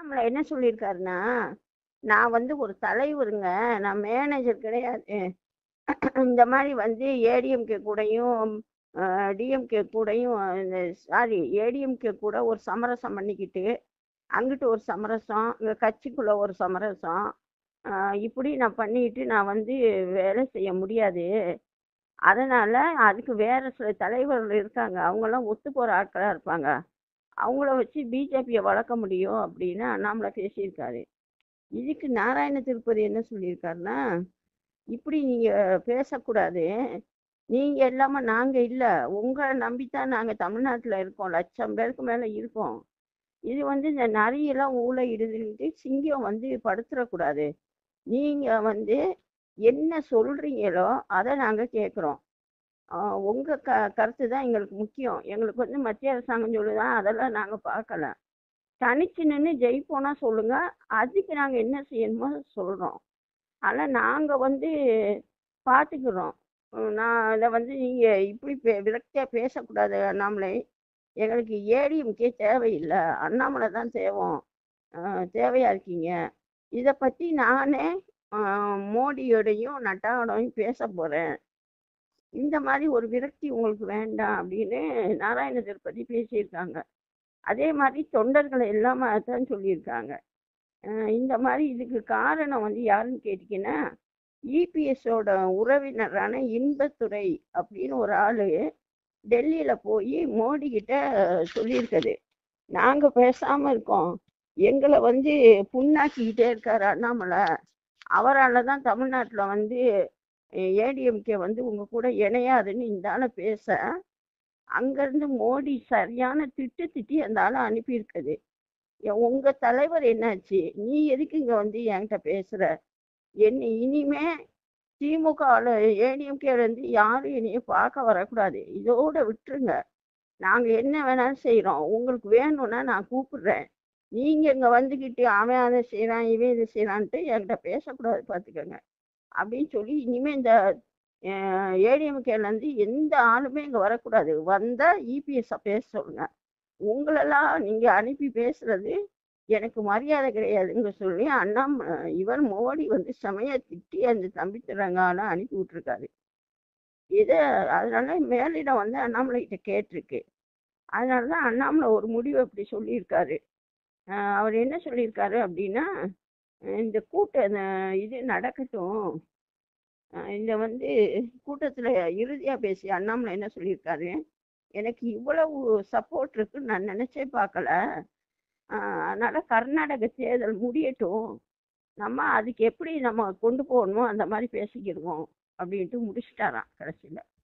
நம்மள என்ன சொல்லியிருக்காருன்னா நான் வந்து ஒரு தலைவருங்க நான் மேனேஜர் கிடையாது இந்த மாதிரி வந்து ஏடிஎம்கே கூடயும் டிஎம்கே கூடயும் இந்த சாரி ஏடிஎம்கே கூட ஒரு சமரசம் பண்ணிக்கிட்டு அங்கிட்டு ஒரு சமரசம் இங்கே கட்சிக்குள்ள ஒரு சமரசம் ஆஹ் இப்படி நான் பண்ணிட்டு நான் வந்து வேலை செய்ய முடியாது அதனால அதுக்கு வேற சில தலைவர்கள் இருக்காங்க அவங்கெல்லாம் ஒத்து போற ஆட்களா இருப்பாங்க அவங்கள வச்சு பிஜேபியை வளர்க்க முடியும் அப்படின்னு அண்ணாமலை பேசியிருக்காரு இதுக்கு நாராயண திருப்பதி என்ன சொல்லியிருக்காருன்னா இப்படி நீங்க பேசக்கூடாது நீங்க இல்லாம நாங்க இல்ல உங்களை நம்பித்தான் நாங்க தமிழ்நாட்டுல இருக்கோம் லட்சம் பேருக்கு மேல இருக்கோம் இது வந்து இந்த நரியெல்லாம் ஊழையிடுதுன்ட்டு சிங்கம் வந்து படுத்துறக்கூடாது நீங்க வந்து என்ன சொல்றீங்களோ அதை நாங்க கேட்குறோம் உங்க க கருத்து தான் எங்களுக்கு முக்கியம் எங்களுக்கு வந்து மத்திய அரசாங்கம் சொல்லுதான் அதெல்லாம் நாங்க பார்க்கல தனிச்சு நின்று ஜெயிப்போனா சொல்லுங்க அதுக்கு நாங்க என்ன செய்யணுமோ சொல்றோம் ஆனா நாங்க வந்து பார்த்துக்கிறோம் உம் நான் இதை வந்து நீங்க இப்படி பே விரக்தியா பேசக்கூடாது அண்ணாமலை எங்களுக்கு ஏடிஎம்கே தேவையில்லை அண்ணாமலை தான் தேவோம் ஆஹ் தேவையா இருக்கீங்க இதை பத்தி நானே ஆஹ் மோடியோடையும் நட்டாவோடையும் பேச போறேன் இந்த மாதிரி ஒரு விரக்தி உங்களுக்கு வேண்டாம் அப்படின்னு நாராயண திருப்பதி பேசியிருக்காங்க அதே மாதிரி தொண்டர்களை எல்லாம் அதான் சொல்லியிருக்காங்க அஹ் இந்த மாதிரி இதுக்கு காரணம் வந்து யாருன்னு கேட்டிங்கன்னா இபிஎஸோட உறவினரான இன்பத்துறை அப்படின்னு ஒரு ஆளு டெல்லியில போய் மோடி கிட்ட சொல்லியிருக்குது நாங்க பேசாம இருக்கோம் எங்களை வந்து புண்ணாக்கிக்கிட்டே இருக்காரு அண்ணாமலை அவரால் தான் தமிழ்நாட்டில் வந்து ஏடிஎம்கே வந்து உங்க கூட இணையாதுன்னு இந்த ஆளை பேச அங்கேருந்து மோடி சரியான திட்டு திட்டி அந்த ஆளை அனுப்பியிருக்குது எ- உங்க தலைவர் என்னாச்சு நீ எதுக்கு இங்க வந்து என்கிட்ட பேசுற என்ன இனிமே திமுகவில் ஏடிஎம்கேல இருந்து யாரும் என்னைய பார்க்க வரக்கூடாது இதோட விட்டுருங்க நாங்க என்ன வேணாலும் செய்றோம் உங்களுக்கு வேணும்னா நான் கூப்பிடுறேன் நீங்க இங்க வந்துக்கிட்டு அவன் அதை செய்றான் இவன் இதை செய்றான்ட்டு என்கிட்ட பேசக்கூடாது பார்த்துக்கோங்க அப்படின்னு சொல்லி இனிமே இந்த ஏடிஎம்கேல இருந்து எந்த ஆளுமே இங்க வரக்கூடாது வந்தா இபிஎஸ் பேச சொல்லுங்க உங்களெல்லாம் நீங்க அனுப்பி பேசுறது எனக்கு மரியாதை கிடையாதுங்க சொல்லி அண்ணாம் இவர் மோடி வந்து செமையா திட்டி அந்த தம்பி திறங்கான அனுப்பி விட்டுருக்காரு இதை அதனால மேலிடம் வந்து அண்ணாமலை கிட்ட கேட்டிருக்கு அதனால தான் அண்ணாமலை ஒரு முடிவு அப்படி சொல்லியிருக்காரு ஆஹ் அவர் என்ன சொல்லியிருக்காரு அப்படின்னா அஹ் இந்த கூட்டம் இந்த இது நடக்கட்டும் ஆஹ் இந்த வந்து கூட்டத்தில் இறுதியாக பேசி அண்ணாமலை என்ன சொல்லியிருக்காரு எனக்கு இவ்வளவு சப்போர்ட் இருக்குன்னு நான் நினைச்சே பார்க்கல ஆஹ் அதனால கர்நாடக தேர்தல் முடியட்டும் நம்ம அதுக்கு எப்படி நம்ம கொண்டு போகணுமோ அந்த மாதிரி பேசிக்கிடுவோம் அப்படின்ட்டு முடிச்சிட்டாராம் கடைசியில்